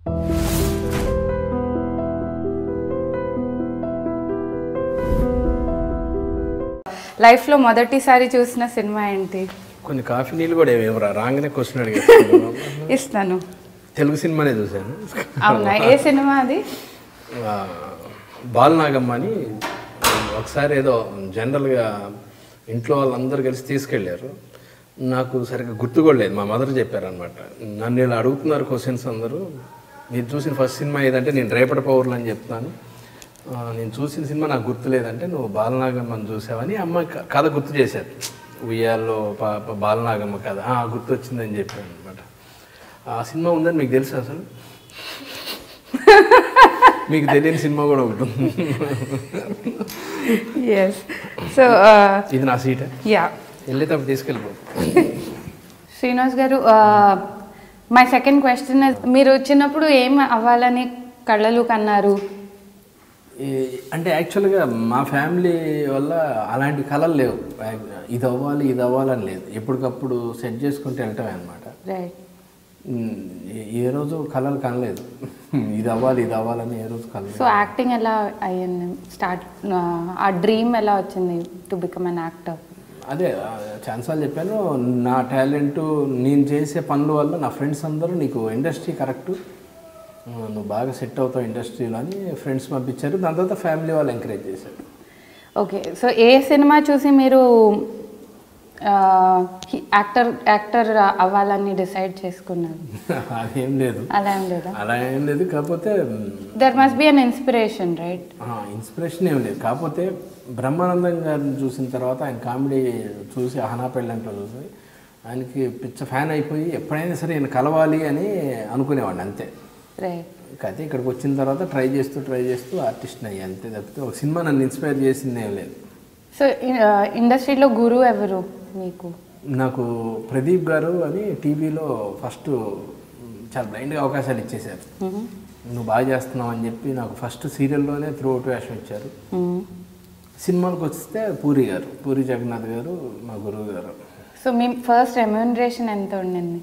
లైఫ్లో మొదటిసారి చూసిన సినిమా ఏంటి కొన్ని కాఫీ నీళ్ళు కూడా ఏమి ఇవ్వరా రాగానే క్వశ్చన్ అడిగాను ఇస్తాను తెలుగు సినిమానే చూశాను అవునా ఏ సినిమా అది ఆ, బాలనాగమ్మ అని ఒకసారి ఏదో జనరల్గా ఇంట్లో వాళ్ళందరూ కలిసి తీసుకెళ్ళారు నాకు సరిగ్గా గుర్తు కూడా లేదు మా మదర్ చెప్పారనమాట నన్ను ఇలా అడుగుతున్నారు క్వశ్చన్స్ అందరూ మీరు చూసిన ఫస్ట్ సినిమా ఏదంటే నేను రేపటి పౌరులు అని చెప్తాను ఆ, నేను చూసిన సినిమా నాకు గుర్తు లేదంటే నువ్వు బాలనాగమ్మని చూసావని అమ్మ క- కథ గుర్తు చేశారు ఉయ్యాల్లో పాప బాలనాగమ్మ కథ "ఆ, గుర్తు వచ్చిందని చెప్పాను అనమాట ఆ సినిమా ఉందని మీకు తెలుసా అసలు మీకు తెలియని సినిమా కూడా ఒకటి ఉంది ఎస్ సో ఇది నా సీట్ యా వెళ్ళేటప్పుడు తీసుకెళ్ళిపో శ్రీనివాస్ గారు మై సెకండ్ క్వశ్చన్ మీరు చిన్నప్పుడు ఏం అవ్వాలని కళ్ళలు కన్నారు ఈ- అంటే యాక్చువల్గా మా ఫ్యామిలీ వల్ల అలాంటి కళలు లేవు ఇది అవ్వాలి ఇది అవ్వాలని లేదు ఎప్పటికప్పుడు సెట్ చేసుకుంటూ వెళ్ళటమే అనమాట రైట్ ఏ రోజు కళలు కనలేదు ఇది అవ్వాలి ఇది అవ్వాలని ఏ రోజు కలలేదు సో యాక్టింగ్ ఎలా అయ్యింది స్టార్ట్ ఆ డ్రీమ్ ఎలా వచ్చింది టు బికమ్ అన్ యాక్టర్ అదే ఛాన్సాలు చెప్పాను నా టాలెంట్ నేను చేసే పనుల వల్ల నా ఫ్రెండ్స్ అందరూ నీకు ఇండస్ట్రీ కరెక్ట్ నువ్వు బాగా సెట్ అవుతావు ఇండస్ట్రీలో అని ఫ్రెండ్స్ పంపించారు దాని తర్వాత ఫ్యామిలీ వాళ్ళు ఎంకరేజ్ చేశారు ఓకే సో ఏ సినిమా చూసి మీరు యాక్టర్ యాక్టర్ అవ్వాలని డిసైడ్ చేసుకున్నారు అదేం లేదు అలా ఏం లేదా అలా ఏం లేదు కాకపోతే there must be an inspiration right inspiration ఏం లేదు కాకపోతే బ్రహ్మానందం గారిని చూసిన తర్వాత ఆయన కామెడీ చూసి అహనా పెళ్ళంట్లో చూసి ఆయనకి పిచ్చ ఫ్యాన్ అయిపోయి ఎప్పుడైనా సరే ఆయన కలవాలి అని అనుకునేవాడిని అంతే రైట్ అయితే ఇక్కడికి వచ్చిన తర్వాత ట్రై చేస్తూ ట్రై చేస్తూ ఆర్టిస్ట్ని అయ్యి అంతే తప్పితే ఒక సినిమా నన్ను ఇన్స్పైర్ చేసింది ఏం లేదు సో ఇండస్ట్రీలో గురువు ఎవరు మీకు నాకు ప్రదీప్ గారు అని టీవీలో ఫస్ట్ చాలా బ్లైండ్గా అవకాశాలు ఇచ్చేశారు నువ్వు బాగా చేస్తున్నావు అని చెప్పి నాకు ఫస్ట్ సీరియల్లోనే త్రూ అవుట్ వేషం ఇచ్చారు సినిమాలకు వస్తే పూరి గారు పూరి జగన్నాథ్ గారు మా గురువు గారు సో మీ ఫస్ట్ రెమ్యూనరేషన్ ఎంత ఉండింది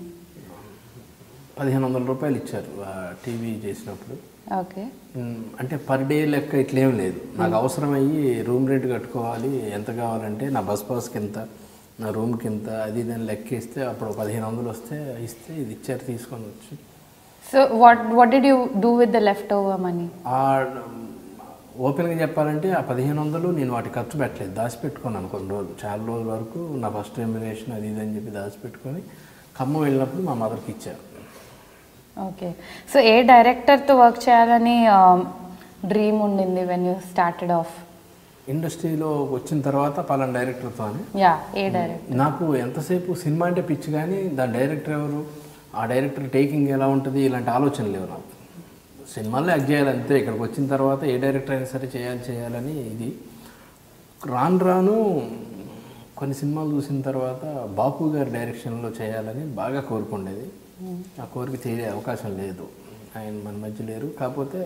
పదిహేను వందల రూపాయలు ఇచ్చారు ఆ టీవీ చేసినప్పుడు ఓకే మ్, అంటే పర్ డే లెక్క ఇట్లేం లేదు నాకు అవసరమయ్యి రూమ్ రెంట్ కట్టుకోవాలి ఎంత కావాలంటే నా బస్ పాస్కి ఎంత నా రూమ్కి ఎంత అది దాన్ని లెక్క ఇస్తే అప్పుడు పదిహేను వందలు వస్తే ఇస్తే ఇది ఇచ్చారు తీసుకొని వచ్చి so what what did you do with the leftover money ఆ ఓపెన్గా చెప్పాలంటే ఆ పదిహేను వందలు నేను వాటి ఖర్చు పెట్టలేదు దాచిపెట్టుకున్నాను కొన్ని రోజులు చాలా రోజుల వరకు నా ఫస్ట్ రెమ్యునేషన్ అది ఇది అని చెప్పి దాచిపెట్టుకొని ఖమ్మం వెళ్ళినప్పుడు మా మదర్కి ఇచ్చారు ఓకే సో ఏ డైరెక్టర్తో వర్క్ చేయాలని డ్రీమ్ ఉండింది వెన్ యూ స్టార్టెడ్ ఆఫ్ ఇండస్ట్రీలో వచ్చిన తర్వాత పలానా డైరెక్టర్తో అని యా ఏ డైరెక్టర్ నాకు ఎంతసేపు సినిమా అంటే పిచ్చి కానీ దాని డైరెక్టర్ ఎవరు ఆ డైరెక్టర్ టేకింగ్ ఎలా ఉంటుంది ఇలాంటి ఆలోచన లేవు నాకు సినిమాల్లో యాక్ట్ చేయాలి అంతే ఇక్కడికి వచ్చిన తర్వాత ఏ డైరెక్టర్ అయినా సరే చేయాలి చేయాలని ఇది రాను రాను కొన్ని సినిమాలు చూసిన తర్వాత బాపు గారి డైరెక్షన్లో చేయాలని బాగా కోరుకుండేది ఆ కోరిక తీరే అవకాశం లేదు ఆయన మన మధ్య లేరు కాకపోతే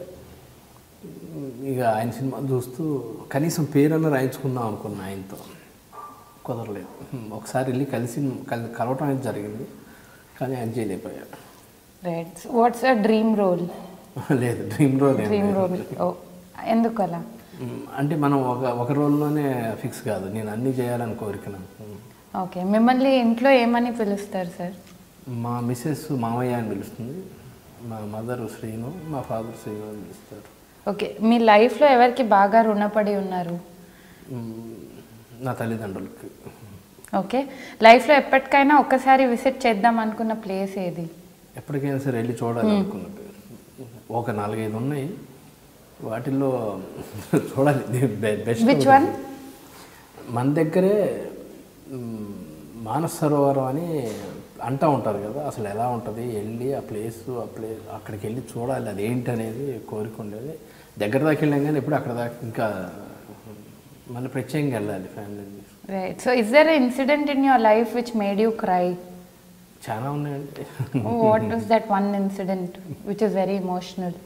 ఇక ఆయన సినిమా చూస్తూ కనీసం పేరన్న రాయించుకుందాం అనుకున్నా ఆయనతో కుదరలేదు ఒకసారి వెళ్ళి కలిసి కలి కలవటం అనేది జరిగింది కానీ ఆయన చేయలేకపోయాడు right what's a dream role లేదు డ్రీమ్ రోల్ ఏం డ్రీమ్ లేదు. రోల్ ఓ ఎందుకు అలా మ్, అంటే మనం ఒక ఒక రోల్లోనే ఫిక్స్ కాదు నేను అన్నీ చేయాలని కోరిక నాకు ఓకే మిమ్మల్ని ఇంట్లో ఏమని పిలుస్తారు సార్ మా మిస్సెస్ మామయ్య అని పిలుస్తుంది మా మదర్ శ్రీను మా ఫాదర్ శ్రీను అని పిలుస్తారు ఓకే మీ లైఫ్లో ఎవరికి బాగా రుణపడి ఉన్నారు మ్, నా తల్లిదండ్రులకి ఓకే లైఫ్లో ఎప్పటికైనా ఒక్కసారి విజిట్ చేద్దాం అనుకున్న ప్లేస్ ఏది ఎప్పటికైనా సరే వెళ్ళి చూడాలి అనుకున్నట్టు ఒక నాలుగైదు ఉన్నాయి వాటిల్లో చూడాలి బెస్ట్ విచ్ వన్ మన దగ్గరే మ్, మానస సరోవరం అని అంటూ ఉంటారు కదా అసలు ఎలా ఉంటుంది వెళ్ళి ఆ ప్లేస్ ఆ ప్లేస్ అక్కడికి వెళ్ళి చూడాలి అది ఏంటి అనేది కోరిక ఉండేది దగ్గర దాకా వెళ్ళాం కానీ ఎప్పుడు అక్కడ దాకా ఇంకా మళ్ళీ ప్రత్యేకంగా వెళ్ళాలి family right so is there incident in your life which made you cry చాలా ఉన్నాయండి what is that one incident which is very emotional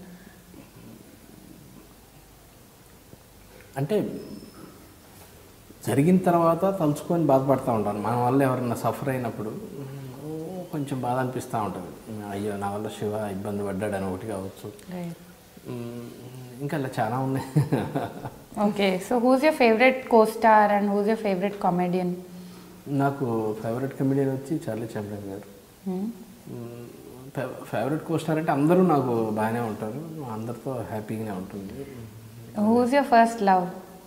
అంటే జరిగిన తర్వాత తలుచుకొని బాధపడుతూ ఉంటాను మన వల్ల ఎవరైనా సఫర్ అయినప్పుడు కొంచెం బాధ అనిపిస్తూ ఉంటుంది అయ్యో నా వల్ల శివ ఇబ్బంది పడ్డాడు అని ఒకటి కావచ్చు రైట్ మ్, ఇంకా ఇలా చాలా ఉన్నాయి okay so who's your favourite costar and who's your favourite comedian నాకు ఫేవరెట్ కమెడియన్ వచ్చి Charlie Chaplin garu favourite costar అంటే అందరూ నాకు బాగానే ఉంటారు అందరితో హ్యాపీగానే ఉంటుంది హూస్ యువర్ ఫస్ట్ లవ్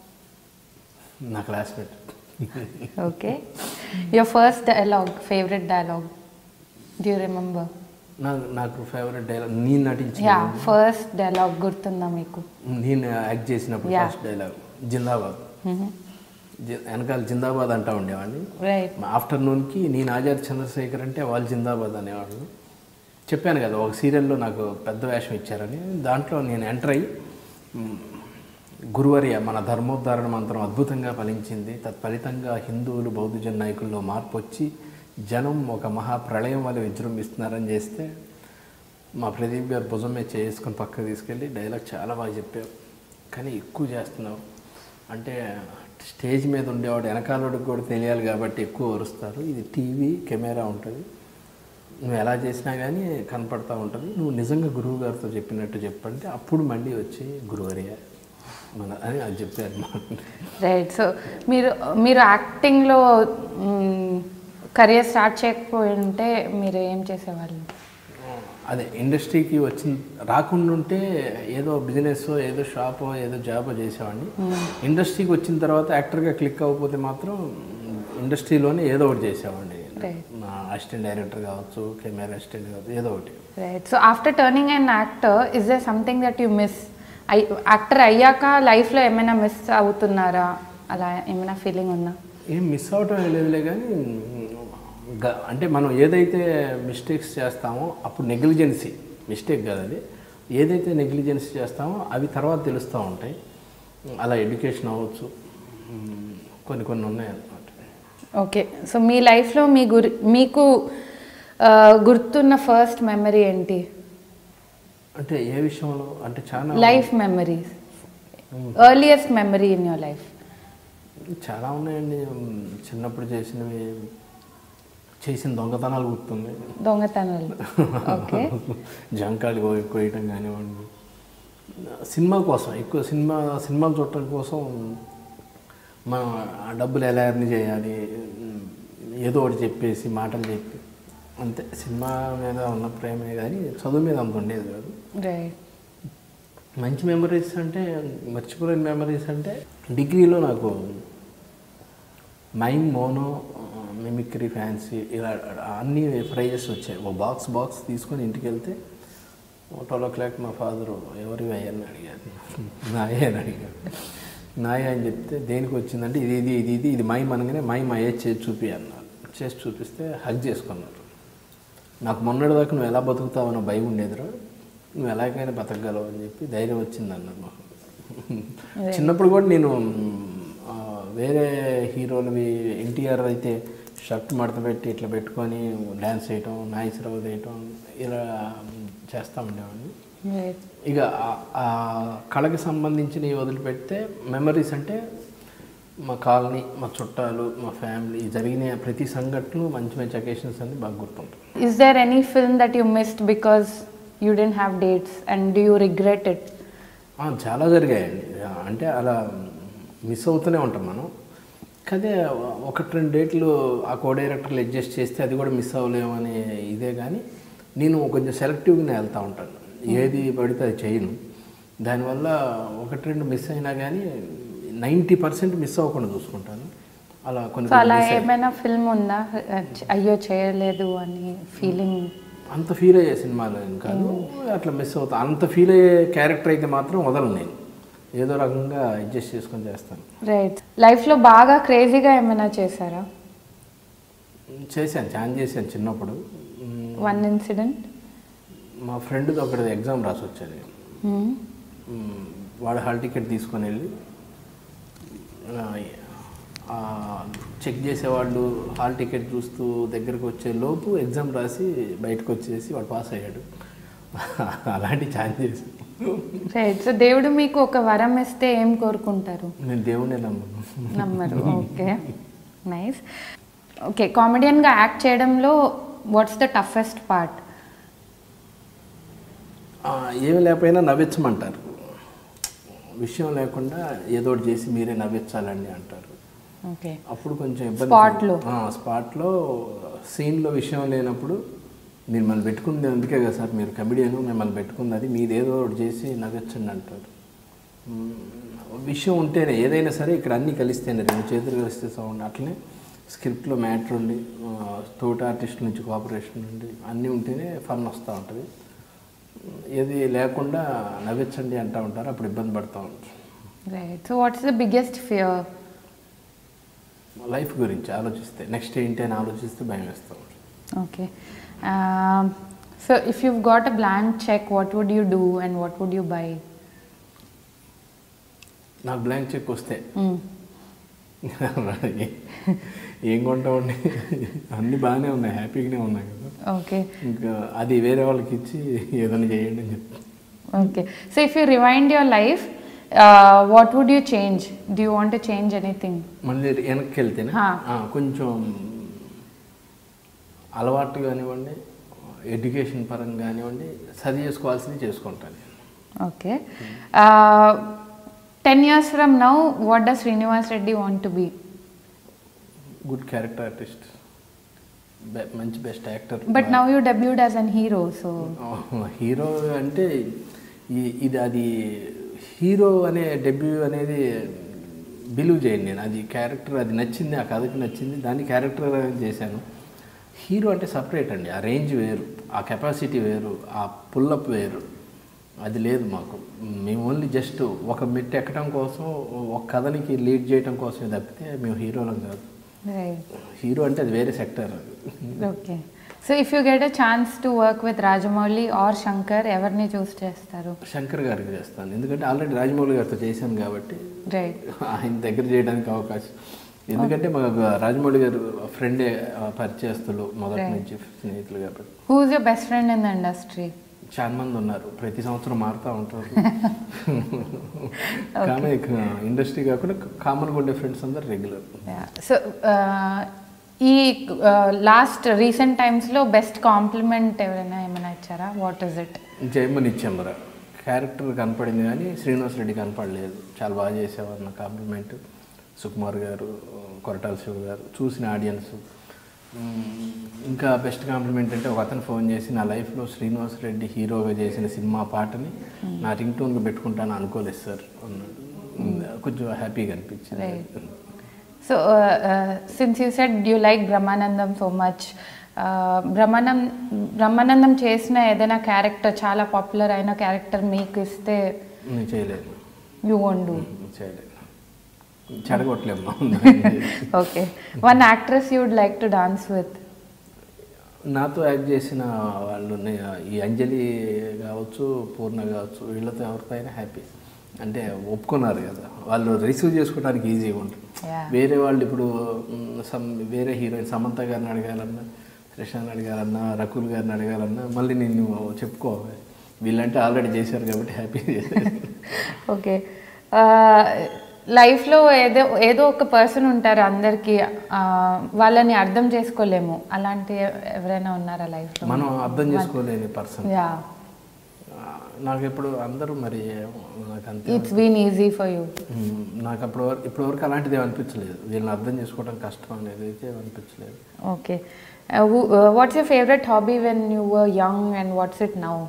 నా classmate okay your first dialogue favourite dialogue do remember నాకు నాకు ఫేవరెట్ డైలాగ్ నేను నటించిన యా ఫస్ట్ డైలాగ్ గుర్తుందా మీకు నేను యాక్ట్ చేసినప్పుడు Yeah. ఫస్ట్ డైలాగ్ జిందాబాద్ జి- వెనకాల జిందాబాద్ అంటా ఉండేవాడిని రైట్ మా ఆఫ్టర్నూన్కి నేను ఆచార్య చంద్రశేఖర్ అంటే వాళ్ళు జిందాబాద్ అనేవాళ్ళు చెప్పాను కదా ఒక సీరియల్లో నాకు పెద్ద వేషం ఇచ్చారని దాంట్లో నేను ఎంటర్ అయ్యి మ్, గురువర్య మన ధర్మోద్ధారణ మంత్రం అద్భుతంగా ఫలించింది తత్ఫలితంగా హిందువులు బౌద్ధజన నాయకుల్లో మార్పు వచ్చి జనం ఒక మహా ప్రళయం వల్ల విజృంభిస్తున్నారని చేస్తే మా ప్రదీప్ గారు భుజం మీద చేసుకొని పక్కకు తీసుకెళ్ళి డైలాగ్ చాలా బాగా చెప్పారు కానీ ఎక్కువ చేస్తున్నావు అంటే స్టేజ్ మీద ఉండేవాడు వెనకాలడికి కూడా తెలియాలి కాబట్టి ఎక్కువ వరుస్తారు ఇది టీవీ కెమెరా ఉంటుంది నువ్వు ఎలా చేసినా కానీ కనపడతా ఉంటుంది నువ్వు నిజంగా గురువు గారితో చెప్పినట్టు చెప్పంటే అప్పుడు మళ్ళీ వచ్చి గురువర్య మన అని అది చెప్పారు రైట్ సో మీరు మీరు యాక్టింగ్లో కెరియర్ స్టార్ట్ చేయకపోయి ఉంటే మీరు ఏం చేసేవాళ్ళు అదే ఇండస్ట్రీకి వచ్చిన రాకుండా ఉంటే ఏదో బిజినెస్ ఏదో షాపో ఏదో జాబో చేసేవాడిని ఇండస్ట్రీకి వచ్చిన తర్వాత యాక్టర్గా క్లిక్ అవ్వకపోతే మాత్రం ఇండస్ట్రీలోనే ఏదో ఒకటి చేసేవాడిని Right. నా అసిస్టెంట్ డైరెక్టర్ కావచ్చు కెమెరా అసిస్టెంట్ కావచ్చు ఏదో ఒకటి right so after turning and actor is there something that you miss actor అయ్యాక లైఫ్లో ఏమైనా మిస్ అవుతున్నారా అలా ఏమైనా ఫీలింగ్ ఉందా ఏం మిస్ అవటం ఏం లేదులే కానీ గ- అంటే మనం ఏదైతే మిస్టేక్స్ చేస్తామో అప్పుడు నెగ్లిజెన్సీ మిస్టేక్ కాదు అది ఏదైతే నెగ్లిజెన్స్ చేస్తామో అవి తర్వాత తెలుస్తూ ఉంటాయి అలా ఎడ్యుకేషన్ అవ్వచ్చు మ్, కొన్ని కొన్ని ఉన్నాయి అన్నమాట ఓకే సో మీ లైఫ్లో మీ గురి మీకు ఆ, గుర్తున్న ఫస్ట్ మెమరీ ఏంటి అంటే ఏ విషయంలో అంటే చాలా life memories earliest memory in your life చాలా ఉన్నాయండి మ్, చిన్నప్పుడు చేసినవి చేసిన దొంగతనాలు గుర్తుంది దొంగతనాలు ఓకే జంకాలు కోయ- కోయటం కానివ్వండి సినిమా కోసం ఎక్కువ సినిమా సినిమాలు చూడటం కోసం మనం ఆ డబ్బులు ఎలా ఎర్న్ చేయాలి ఏదో ఒకటి చెప్పేసి మాటలు చెప్పి అంతే సినిమా మీద ఉన్న ప్రేమే కానీ చదువు మీద అంత ఉండేది కాదు రైట్ మంచి మెమరీస్ అంటే మర్చిపోలేని మెమరీస్ అంటే డిగ్రీలో నాకు మైమ్ మోనో మిమిక్రీ ఫ్యాన్సీ ఇలా అన్ని ప్రైజెస్ వచ్చాయి ఓ బాక్స్ బాక్స్ తీసుకొని ఇంటికి వెళ్తే ట్వెల్వ్ ఓ క్లాక్ మా ఫాదరు ఎవరి అయ్యని అడిగారు నాయే అని అడిగారు నాయ అని చెప్తే దేనికి వచ్చిందంటే ఇది ఇది ఇది ఇది ఇది మైమ్ అనగానే మైమ్ అయ్యే చేసి చూపి అన్నారు చేసి చూపిస్తే హగ్ చేసుకున్నారు నాకు మొన్నటిదాకా నువ్వు ఎలా బతుకుతావనో భయం ఉండేదిరా నువ్వు ఎలాగైనా బతకగలవు అని చెప్పి ధైర్యం వచ్చింది అన్నారు మాకు చిన్నప్పుడు కూడా నేను ఆ, వేరే హీరోలవి ఎన్టీఆర్ అయితే షర్ట్ మడత పెట్టి ఇట్లా పెట్టుకొని డ్యాన్స్ చేయటం నాయసరావు చేయటం ఇలా చేస్తూ ఉండేవాడిని రైట్ ఇక ఆ- ఆ కళకి సంబంధించినవి వదిలిపెడితే మెమరీస్ అంటే మా కాలనీ మా చుట్టాలు మా ఫ్యామిలీ జరిగిన ప్రతి సంఘటనలు మంచి మంచి అకేషన్స్ అన్ని బాగా గుర్తుంటాయి Is there any film that you missed because you didn't have dates and do you regret it? ఆ, చాలా జరిగాయండి ఆ, అంటే అలా మిస్ అవుతూనే ఉంటాం మనం కదే ఒకటి రెండు డేట్లు ఆ కో డైరెక్టర్లు అడ్జస్ట్ చేస్తే అది కూడా మిస్ అవ్వలేము అనే ఇదే కానీ నేను కొంచెం సెలెక్టివ్గానే వెళ్తూ ఉంటాను ఏది పడితే అది చేయను దానివల్ల ఒకటి రెండు మిస్ అయినా కానీ నైంటీ పర్సెంట్ మిస్ అవ్వకుండా చూసుకుంటాను అలా కొన్ని సో అలా కొన్ని miss అయ్యాయి. ఏమైనా ఫిల్మ్ ఉందా అయ్యో చేయలేదు అని ఫీలింగ్ అంత ఫీల్ అయ్యే సినిమాలు ఏం కాదు అట్లా మిస్ అవుతా అంత ఫీల్ అయ్యే క్యారెక్టర్ అయితే మాత్రం వదలను నేను ఏదో రకంగా అడ్జస్ట్ చేసుకొని చేస్తాను రైట్ లైఫ్లో బాగా క్రేజీగా ఏమైనా చేశారా చేశాను ఛాన్స్ చేశాను చిన్నప్పుడు మ్, వన్ ఇన్సిడెంట్ మా ఫ్రెండ్ది ఒకటి ఎగ్జామ్ రాసి వచ్చాను నేను. మ్, వాడు హాల్ టికెట్ తీసుకొని వెళ్ళి ఆ, చెక్ చేసేవాళ్ళు హాల్ టికెట్ చూస్తూ దగ్గరకు వచ్చే లోపు ఎగ్జామ్ రాసి బయటకు వచ్చేసి వాడు పాస్ అయ్యాడు అలాంటి ఛాన్స్ చేశాను రైట్ సో దేవుడు మీకు ఒక వరం ఇస్తే ఏం కోరుకుంటారు నేను దేవుడే నమ్మను నమ్మరు ఓకే నైస్ ఓకే కామెడియన్గా యాక్ట్ చేయడంలో వాట్స్ ద టఫెస్ట్ పార్ట్ ఆ, ఏమి లేకపోయినా నవ్వించమంటారు విషయం లేకుండా ఏదో ఒకటి చేసి మీరే నవ్వించాలండి అంటారు ఓకే అప్పుడు కొంచెం ఇబ్బంది Spot లో. ఆ, స్పాట్లో సీన్లో విషయం లేనప్పుడు మీరు మిమ్మల్ని పెట్టుకుంది అందుకే కదా సార్ మీరు కమెడియన్ మిమ్మల్ని పెట్టుకుంది అది మీరు ఏదో ఒకటి చేసి నవ్వించండి అంటారు మ్మ్. విషయం ఉంటేనే ఏదైనా సరే ఇక్కడ అన్నీ కలిస్తేనే రెండు చేతులు కలిస్తే సౌండ్ అట్లనే స్క్రిప్ట్లో మ్యాటర్ ఉండి ఆ, తోటి ఆర్టిస్ట్ నుంచి కోఆపరేషన్ ఉండి అన్నీ ఉంటేనే ఫన్ వస్తూ ఉంటుంది ఏది లేకుండా నవ్వించండి అంటూ ఉంటారు అప్పుడు ఇబ్బంది పడుతూ ఉంటారు right so what's the biggest fear life గురించి ఆలోచిస్తే నెక్స్ట్ ఏంటి అని ఆలోచిస్తే భయం వేస్తూ ఉంటుంది okay so if you got a blank cheque what would you do and what would you buy నాకు బ్లాంక్ చెక్ వస్తే ఏం కొంటామండి అన్నీ బాగానే ఉన్నాయి హ్యాపీగానే ఉన్నాయి కదా ఓకే ఇంకా అది వేరే వాళ్ళకి ఇచ్చి ఏదైనా చేయండి అని చెప్తాను okay so if you rewind your life what would you change do you want change anything మళ్ళీ వెనక్కి వెళ్తేనే హా. ఆ, కొంచెం అలవాటు కానివ్వండి ఎడ్యుకేషన్ పరంగా కానివ్వండి సరి చేసుకోవాల్సింది చేసుకుంటాను నేను. Okay ten years from now what does Srinivas Reddy want to be good character artist బె- మంచి best actor but now you debuted as an hero so hero అంటే ఈ- ఇది అది హీరో అనే డెబ్యూ అనేది బిలీవ్ చేయండి నేను అది క్యారెక్టర్ అది నచ్చింది ఆ కథకి నచ్చింది దాన్ని క్యారెక్టర్ చేశాను హీరో అంటే సపరేట్ అండి ఆ రేంజ్ వేరు ఆ కెపాసిటీ వేరు ఆ పుల్లప్ వేరు అది లేదు మాకు మేము ఓన్లీ జస్ట్ ఒక మెట్టు ఎక్కడం కోసం ఒక కథనికి లీడ్ చేయడం కోసమే తప్పితే మేము హీరోలం కాదు రైట్ హీరో అంటే అది వేరే సెక్టర్ అది okay so if you get a chance to work with Rajamouli or Shankar ఎవరిని చూస్ చేస్తారు శంకర్ గారికి చేస్తాను ఎందుకంటే ఆల్రెడీ రాజమౌళి గారితో చేశాను కాబట్టి రైట్ ఆయన దగ్గర చేయడానికి అవకాశం ఎందుకంటే మాకు రాజమౌళి గారు ఫ్రెండే ఆ, పరిచయస్తులు మొదటి Right. నుంచి స్నేహితులు కాబట్టి who is your best friend in the industry చాలా మంది ఉన్నారు ప్రతి సంవత్సరం మారుతూ ఉంటారు కానీ ఇండస్ట్రీ కాకుండా కామన్గా ఉండే ఫ్రెండ్స్ అందరు రెగ్యులర్ సో ఈ లాస్ట్ రీసెంట్ టైమ్స్లో బెస్ట్ కాంప్లిమెంట్ ఎవరైనా ఏమైనా ఇచ్చారా వాట్ ఇస్ ఇట్ జయమని ఇచ్చామర క్యారెక్టర్ కనపడింది కానీ శ్రీనివాస్ రెడ్డి కనపడలేదు చాలా బాగా చేసేవారు నా కాంప్లిమెంట్ సుకుమార్ గారు కొరటాల శివ గారు చూసిన ఆడియన్స్ ఇంకా బెస్ట్ కాంప్లిమెంట్ అంటే ఒక అతను ఫోన్ చేసి నా లైఫ్లో శ్రీనివాస్ రెడ్డి హీరోగా చేసిన సినిమా పాటని నా రింగ్ టోన్గా పెట్టుకుంటాను అనుకోలేదు సార్ అన్నాడు కొంచెం హ్యాపీగా అనిపించింది so since you said you like Brahmanandam so much బ్రహ్మానం బ్రహ్మానందం చేసిన ఏదైనా క్యారెక్టర్ చాలా పాపులర్ అయిన క్యారెక్టర్ మీకు ఇస్తే నేను చేయలేదు యూ వోంట్ డూ చేయలేదు చెడగొట్టలేమ్మా okay one actress you would like to dance with నాతో యాక్ట్ చేసిన వాళ్ళు నే- ఈ అంజలి కావచ్చు పూర్ణ కావచ్చు వీళ్ళతో ఎవరితో అయినా హ్యాపీ అంటే ఒప్పుకున్నారు కదా వాళ్ళు రిసీవ్ చేసుకోవడానికి ఈజీగా ఉంటుంది Yeah. వేరే వాళ్ళు ఇప్పుడు మ్, సమ్ వేరే హీరోయిన్ సమంత గారిని అడగాలన్నా త్రిషాని అడగాలన్నా రకుల్ గారిని అడగాలన్నా మళ్ళీ నేను చెప్పుకోవాలి వీళ్ళంటే ఆల్రెడీ చేశారు కాబట్టి హ్యాపీ ఓకే లైఫ్లో ఏదో ఏదో ఒక పర్సన్ ఉంటారు అందరికీ ఆ, వాళ్ళని అర్థం చేసుకోలేము అలాంటి ఎవరైనా ఉన్నారా లైఫ్లో మనం అర్థం చేసుకోలేని పర్సన్ యా నాకు ఇప్పుడు అందరూ మరి నాకు అంతే it's been easy for you hmm. నాకు అప్పటి వరకు ఇప్పటి వరకు అలాంటిది ఏం అనిపించలేదు వీళ్ళని అర్థం చేసుకోవడం కష్టం అనేది అయితే ఏం అనిపించలేదు okay what's your favourite hobby when you were young and what's it now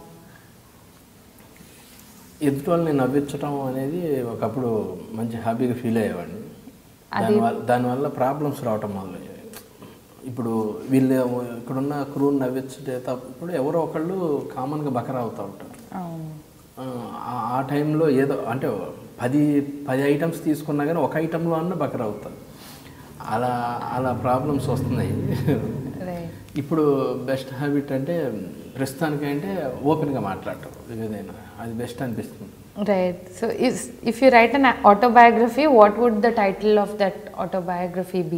ఎదుటి వాళ్ళని నవ్వించడం అనేది ఒకప్పుడు మంచి హ్యాపీగా ఫీల్ అయ్యేవాడిని అది- దానివల్ల దానివల్ల ప్రాబ్లమ్స్ రావటం మొదలయ్యాయి ఇప్పుడు వీళ్ళు ఇక్కడున్న క్రూని నవ్వించే తప్పుడు ఎవరో ఒకళ్ళు కామన్గా బకరా అవుతూ ఉంటారు ఆ, ఆ- ఆ టైంలో ఏదో అంటే పది పది ఐటమ్స్ తీసుకున్నా కానీ ఒక ఐటెంలో అన్న బకరా అవుతారు అలా అలా ప్రాబ్లమ్స్ వస్తున్నాయి రైట్ ఇప్పుడు బెస్ట్ హ్యాబిట్ అంటే ప్రస్తుతానికి అంటే ఓపెన్గా మాట్లాడటం ఏదైనా అది బెస్ట్ అనిపిస్తుంది Right. So, is, if you write an autobiography, what would the title of that autobiography be?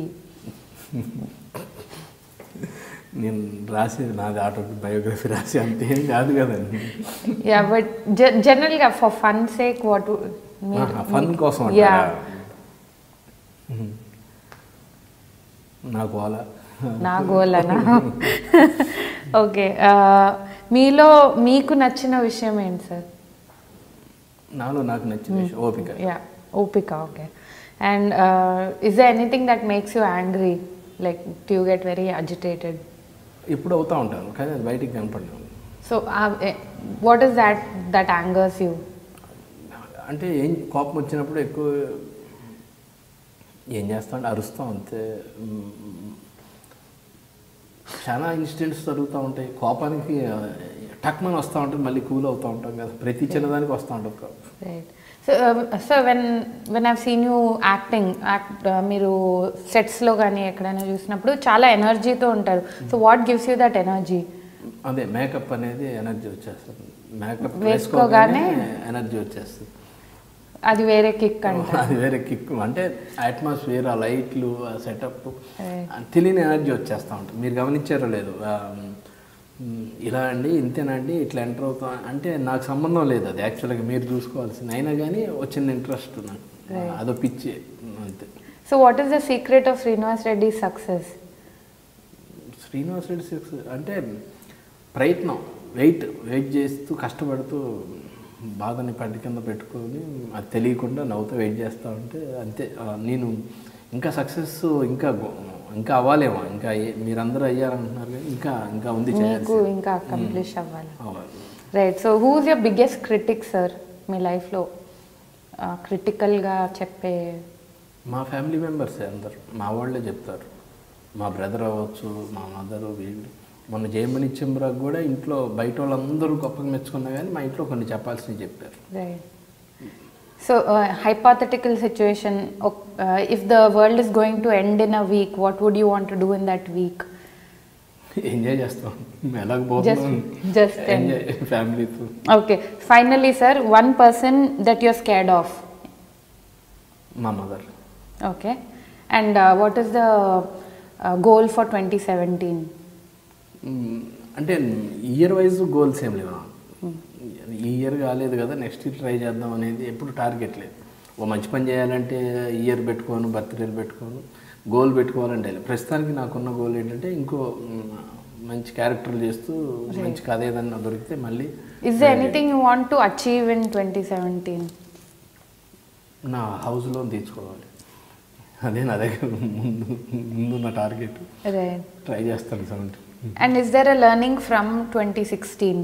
నేను రాసేది నాది ఆటో బయోగ్రఫీ రాసి అంతే ఏం కాదు కదండి Yeah, but ge- generally, uh, for fun's sake, what would fun కోసం Yeah. అంటారా? నా గోల నా గోల్ అనా ఓకే మీలో మీకు నచ్చిన విషయం ఏంటి సార్ నాలో నాకు నచ్చిన విషయం ఓపిక యా ఓపిక okay and is the anything that makes you angry like you get very agitated ఎప్పుడు అవుతూ ఉంటాను కానీ అది బయటికి కనపడలేదు so what is that that angers you అంటే ఏం కోపం వచ్చినప్పుడు ఎక్కువ ఏం చేస్తాం అరుస్తాం అంతే మ్మ్. చాలా ఇన్సిడెంట్స్ జరుగుతూ ఉంటాయి కోపానికి టక్మని వస్తూ ఉంటుంది మళ్ళీ కూల్ అవుతూ ఉంటాం కదా ప్రతి చిన్నదానికి వస్తూ ఉంటుంది కోపం. Right so so when when I've seen you acting act మీరు సెట్స్లో కానీ ఎక్కడైనా చూసినప్పుడు చాలా ఎనర్జీతో ఉంటారు so what gives you that energy అదే మేకప్ అనేది ఎనర్జీ వచ్చేస్తుంది మేకప్ వేసుకోగానే వేసుకోగానే ఎనర్జీ వచ్చేస్తుంది అది వేరే కిక్ అంట అది వేరే కిక్ అంటే అట్మాస్ఫియర్ ఆ లైట్లు ఆ సెటప్ Right. తెలియని ఎనర్జీ వచ్చేస్తూ ఉంటుంది మీరు గమనించారో లేదు ఆ, మ్, ఇలా అండి ఇంతేనండి ఇట్లా ఎంటర్ అవుతాం అంటే నాకు సంబంధం లేదు అది యాక్చువల్గా మీరు చూసుకోవాల్సింది అయినా కానీ వచ్చిన ఇంట్రెస్ట్ నాకు అదో పిచ్చి అంతే so what is the secret of Srinivas Reddy success Srinivas Reddy సిక్స్ అంటే ప్రయత్నం వెయిట్ వెయిట్ చేస్తూ కష్టపడుతూ బాధని పంటి కింద పెట్టుకొని అది తెలియకుండా నవ్వుతూ వెయిట్ చేస్తూ ఉంటే అంతే ఆ, నేను ఇంకా సక్సెస్ ఇంకా గొ- ఇంకా అవ్వాలేమో ఇంకా ఏ- మీరందరూ అయ్యారంటున్నారు కానీ ఇంకా ఇంకా ఉంది మీకు చేయాల్సి ఇంకా అకంప్లిష్ అవ్వాలి అవ్వాలి right so who's your biggest critic sir మీ లైఫ్లో క్రిటికల్గా చెప్పే మా ఫ్యామిలీ మెంబర్స్ అందరు మా వాళ్ళే చెప్తారు మా బ్రదర్ అవ్వచ్చు మా మదర్ వీళ్ళు మొన్న జయమణి చెంబరాకు కూడా ఇంట్లో బయట వాళ్ళందరూ గొప్పగా మెచ్చుకున్నా కానీ మా ఇంట్లో కొన్ని చెప్పాల్సినవి చెప్పారు right so hypothetical situation if the world is going to end in a week what would you want to do in that week enjoy చేస్తాం ఎలాగ Just- just ఎంజాయ్ ఫ్యామిలీతో okay finally sir one person that you're scared of మా mother okay and what is the goal for twenty seventeen అంటే year wise goals ఏం లేవు నాకు. ఈ year కాలేదు కదా నెక్స్ట్ ఇయర్ ట్రై చేద్దాం అనేది ఎప్పుడు టార్గెట్ లేదు ఓ మంచి పని చేయాలంటే ఇయర్ పెట్టుకోను బర్త్డేలు పెట్టుకోను గోల్ పెట్టుకోవాలంటే లేదు. ప్రస్తుతానికి నాకున్న గోల్ ఏంటంటే ఇంకో మ్, మంచి క్యారెక్టర్లు చేస్తూ మంచి కథ ఏదన్నా దొరికితే మళ్ళీ is the anything you want to achieve in twenty seventeen నా హౌస్ లోన్ తీర్చుకోవాలి అదే నా దగ్గర ముందు ముందు నా టార్గెట్ రైట్ ట్రై చేస్తాను seventy and is there a learning from twenty sixteen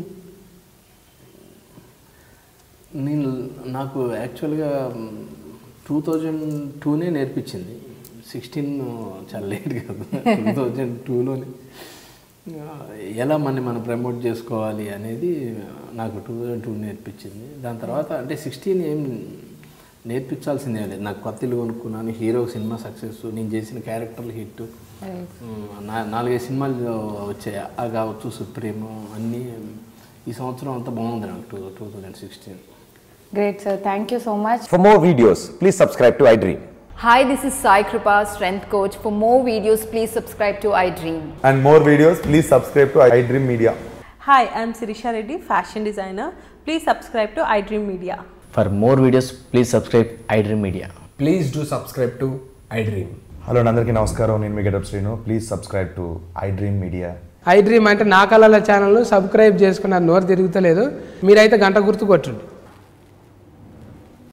నేను నాకు యాక్చువల్గా టూ థౌజండ్ టూనే నేర్పించింది సిక్స్టీన్ చాలా లేట్ కదా టూ థౌజండ్ టూలోనే ఎలా మనని మనం ప్రమోట్ చేసుకోవాలి అనేది నాకు టూ థౌజండ్ టూ నేర్పించింది దాని తర్వాత అంటే సిక్స్టీన్ ఏం నేర్పించాల్సిందే లేదు నాకు కొత్త ఇల్లు కొనుక్కున్నాను హీరో సినిమా సక్సెస్ నేను చేసిన క్యారెక్టర్లు హిట్ రైట్ నా నాలుగైదు సినిమాలు వచ్చాయి ఆ కావచ్చు సుప్రీం అన్నీ ఈ సంవత్సరం అంతా బాగుంది నాకు two two thousand sixteen great sir thank you so much For more videos, please subscribe to iDream. Hi, this is Sai Kripa, strength coach. For more videos, please subscribe to iDream. and more videos, please subscribe to iDream Media. Hi, I'm Sirisha Reddy, fashion designer. Please subscribe to iDream Media. For more videos, please subscribe iDream Media. Please do subscribe to iDream. Hello అందరికీ నమస్కారం నేను మీ getup Srinu please subscribe to iDream media iDream అంటే నా కళల channel subscribe చేసుకున్న నోరు తిరుగుతలేదు మీరైతే గంట గుర్తు కొట్టండి